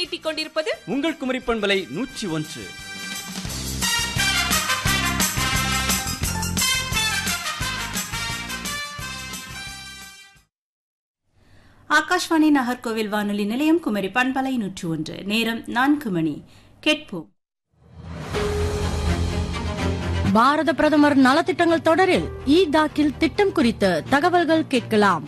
மீட்டிக் கொண்டிருப்பது உங்கள் குமரி பண்பலை நூற்றி ஒன்று ஆகாஷ்வாணி நாகர்கோவில் வானொலி நிலையம் குமரி பண்பலை நூற்று ஒன்று நேரம் நான்கு மணி கேட்போம் பாரத பிரதமர் நலத்திட்டங்கள் தொடரில் இ தாக்கில் திட்டம் குறித்த தகவல்கள் கேட்கலாம்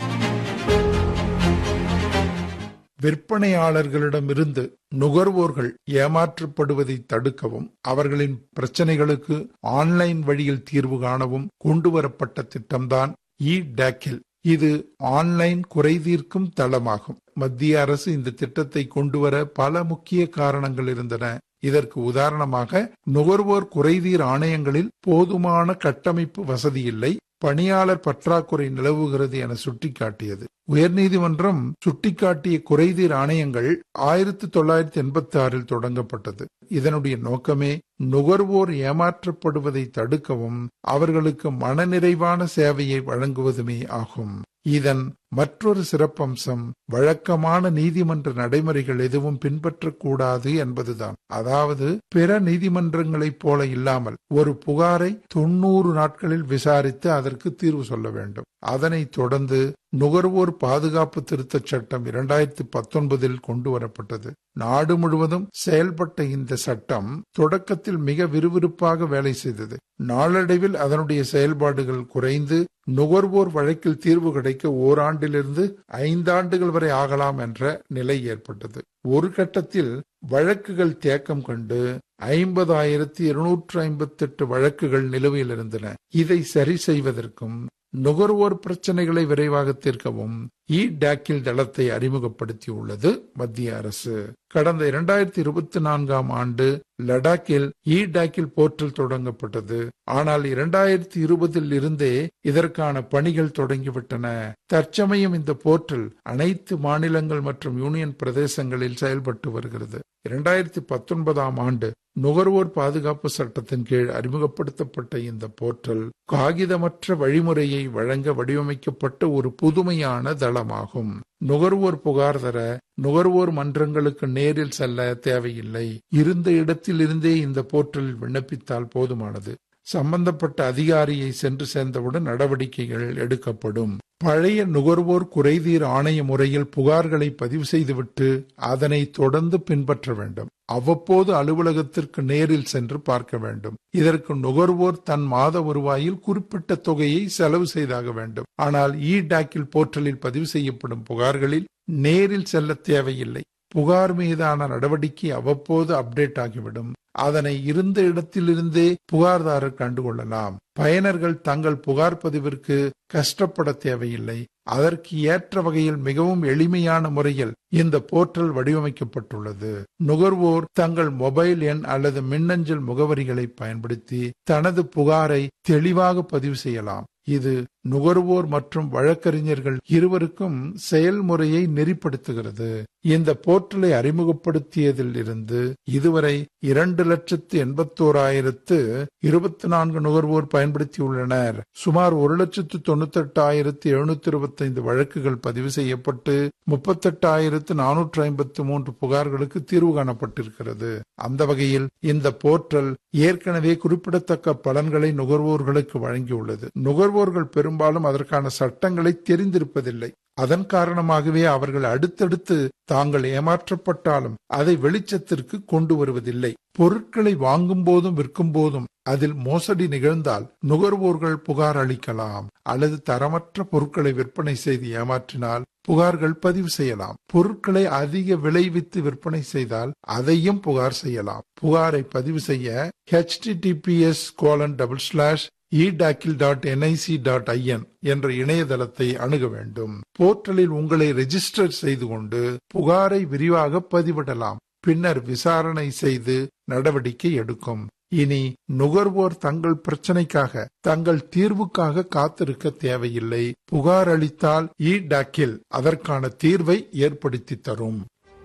விற்பனையாளர்களிடமிருந்து நுகர்வோர்கள் ஏமாற்றப்படுவதை தடுக்கவும் அவர்களின் பிரச்சனைகளுக்கு ஆன்லைன் வழியில் தீர்வு காணவும் கொண்டுவரப்பட்ட திட்டம்தான் இ டேக்கில் இது ஆன்லைன் குறைதீர்க்கும் தளமாகும் மத்திய அரசு இந்த திட்டத்தை கொண்டுவர பல முக்கிய காரணங்கள் இருந்தன இதற்கு உதாரணமாக நுகர்வோர் குறைதீர் ஆணையங்களில் போதுமான கட்டமைப்பு வசதி இல்லை பணியாளர் பற்றாக்குறை நிலவுகிறது என சுட்டிக்காட்டியது உயர்நீதிமன்றம் சுட்டிக்காட்டிய குறைதீர் ஆணையங்கள் ஆயிரத்தி தொள்ளாயிரத்தி எண்பத்தி ஆறில் தொடங்கப்பட்டது இதனுடைய நோக்கமே நுகர்வோர் ஏமாற்றப்படுவதை தடுக்கவும் அவர்களுக்கு மனநிறைவான சேவையை வழங்குவதுமே ஆகும் இதன் மற்றொரு சிறப்பம்சம் வழக்கமான நீதிமன்ற நடைமுறைகள் எதுவும் பின்பற்றக்கூடாது என்பதுதான் அதாவது பிற நீதிமன்றங்களைப் போல இல்லாமல் ஒரு புகாரை தொண்ணூறு நாட்களில் விசாரித்து அதற்கு தீர்வு சொல்ல வேண்டும் அதனைத் தொடர்ந்து நுகர்வோர் பாதுகாப்பு திருத்தச் சட்டம் இரண்டாயிரத்தி பத்தொன்பதில் கொண்டு வரப்பட்டது நாடு முழுவதும் செயல்பட்ட இந்த சட்டம் தொடக்கத்தில் மிக விறுவிறுப்பாக வேலை செய்தது நாளடைவில் அதனுடைய செயல்பாடுகள் குறைந்து நுகர்வோர் வழக்கில் தீர்வு கிடைக்க ஓராண்டிலிருந்து ஐந்தாண்டுகள் வரை ஆகலாம் என்ற நிலை ஏற்பட்டது ஒரு கட்டத்தில் வழக்குகள் தேக்கம் கண்டு ஐம்பதாயிரத்தி இருநூற்று ஐம்பத்தி எட்டு வழக்குகள் நிலுவையில் இருந்தன இதை சரி செய்வதற்கும் நுகர்வோர் பிரச்சனைகளை விரைவாக தீர்க்கவும் இ டேக்கில் தளத்தை அறிமுகப்படுத்தியுள்ளது மத்திய அரசு கடந்த இரண்டாயிரத்தி இருபத்தி நான்காம் ஆண்டு லடாக்கில் இ டேக்கில் போர்ட்டல் தொடங்கப்பட்டது ஆனால் இரண்டாயிரத்தி இருபதில் இருந்தே இதற்கான பணிகள் தொடங்கிவிட்டன தற்சமயம் இந்த போர்ட்டல் அனைத்து மாநிலங்கள் மற்றும் யூனியன் பிரதேசங்களில் செயல்பட்டு வருகிறது இரண்டாயிரத்தி பத்தொன்பதாம் ஆண்டு நுகர்வோர் பாதுகாப்பு சட்டத்தின் கீழ் அறிமுகப்படுத்தப்பட்ட இந்த போர்ட்டல் காகிதமற்ற வழிமுறையை வழங்க வடிவமைக்கப்பட்ட ஒரு புதுமையான தளமாகும் நுகர்வோர் புகார் தர நுகர்வோர் மன்றங்களுக்கு நேரில் செல்ல தேவையில்லை இருந்த இடத்தில் இருந்தே இந்த போர்ட்டலில் விண்ணப்பித்தால் போதுமானது சம்பந்தப்பட்ட அதிகாரியை சென்று சேர்ந்தவுடன் நடவடிக்கைகள் எடுக்கப்படும் பழைய நுகர்வோர் குறைதீர் ஆணைய முறையில் புகார்களை பதிவு செய்துவிட்டு அதனை தொடர்ந்து பின்பற்ற வேண்டும் அவ்வப்போது அலுவலகத்திற்கு நேரில் சென்று பார்க்க வேண்டும் இதற்கு நுகர்வோர் தன் மாத வருவாயில் குறிப்பிட்ட தொகையை செலவு செய்தாக வேண்டும் ஆனால் இ டாக்கில் போர்ட்டலில் பதிவு செய்யப்படும் புகார்களில் நேரில் செல்ல தேவையில்லை புகார் மீதான நடவடிக்கை அவ்வப்போது அப்டேட் ஆகிவிடும் அதனை இருந்த இடத்திலிருந்தே புகார்தாரர் கண்டுகொள்ளலாம் பயனர்கள் தங்கள் புகார் பதிவிற்கு கஷ்டப்பட தேவையில்லை அதற்கு ஏற்ற வகையில் மிகவும் எளிமையான முறையில் இந்த போர்ட்டல் வடிவமைக்கப்பட்டுள்ளது நுகர்வோர் தங்கள் மொபைல் எண் அல்லது மின்னஞ்சல் முகவரிகளை பயன்படுத்தி தனது புகாரை தெளிவாக பதிவு செய்யலாம் இது நுகர்வோர் மற்றும் வழக்கறிஞர்கள் இருவருக்கும் செயல்முறையை நெறிப்படுத்துகிறது இந்த போர்ட்டலை அறிமுகப்படுத்தியதில் இருந்து இதுவரை இரண்டு லட்சத்து எண்பத்தோராயிரத்து இருபத்தி நான்கு நுகர்வோர் பயன்படுத்தியுள்ளனர் சுமார் ஒரு லட்சத்து தொண்ணூத்தி எட்டாயிரத்து எழுநூத்தி இருபத்தி ஐந்து வழக்குகள் பதிவு செய்யப்பட்டு முப்பத்தெட்டாயிரத்து நானூற்று ஐம்பத்து மூன்று புகார்களுக்கு தீர்வு காணப்பட்டிருக்கிறது அந்த வகையில் இந்த போர்ட்டல் ஏற்கனவே குறிப்பிடத்தக்க பலன்களை நுகர்வோர்களுக்கு வழங்கியுள்ளது நுகர்வோர்கள் பெரும்பாலும் அதற்கான சட்டங்களை தெரிந்திருப்பதில்லை அதன் காரணமாகவே அவர்கள் அடுத்தடுத்து தாங்கள் ஏமாற்றப்பட்டாலும் அதை வெளிச்சத்திற்கு கொண்டு வருவதில்லை பொருட்களை வாங்கும் போதும் விற்கும் போதும் அதில் மோசடி நிகழ்ந்தால் நுகர்வோர்கள் புகார் அளிக்கலாம் அல்லது தரமற்ற பொருட்களை விற்பனை செய்து ஏமாற்றினால் புகார்கள் பதிவு செய்யலாம் பொருட்களை அதிக விளைவித்து விற்பனை செய்தால் அதையும் புகார் செய்யலாம் புகாரை பதிவு செய்ய HTTPS colon double slash eDaakhil dot NIC dot IN என்ற இணையதளத்தை அணுக வேண்டும் போர்ட்டலில் உங்களை ரெஜிஸ்டர் செய்து கொண்டு புகாரை விரிவாக பதிவிடலாம் பின்னர் விசாரணை செய்து நடவடிக்கை எடுக்கும் இனி நுகர்வோர் தங்கள் பிரச்சனைக்காக தங்கள் தீர்வுக்காக காத்திருக்க தேவையில்லை புகார் அளித்தால் இ டாக்கில் அதற்கான தீர்வை ஏற்படுத்தி தரும்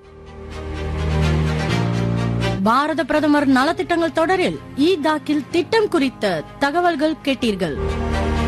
பாரத பிரதமர் நலத்திட்டங்கள் தொடரில் இ தாக்கில் திட்டம் குறித்த தகவல்கள் கேட்டீர்கள்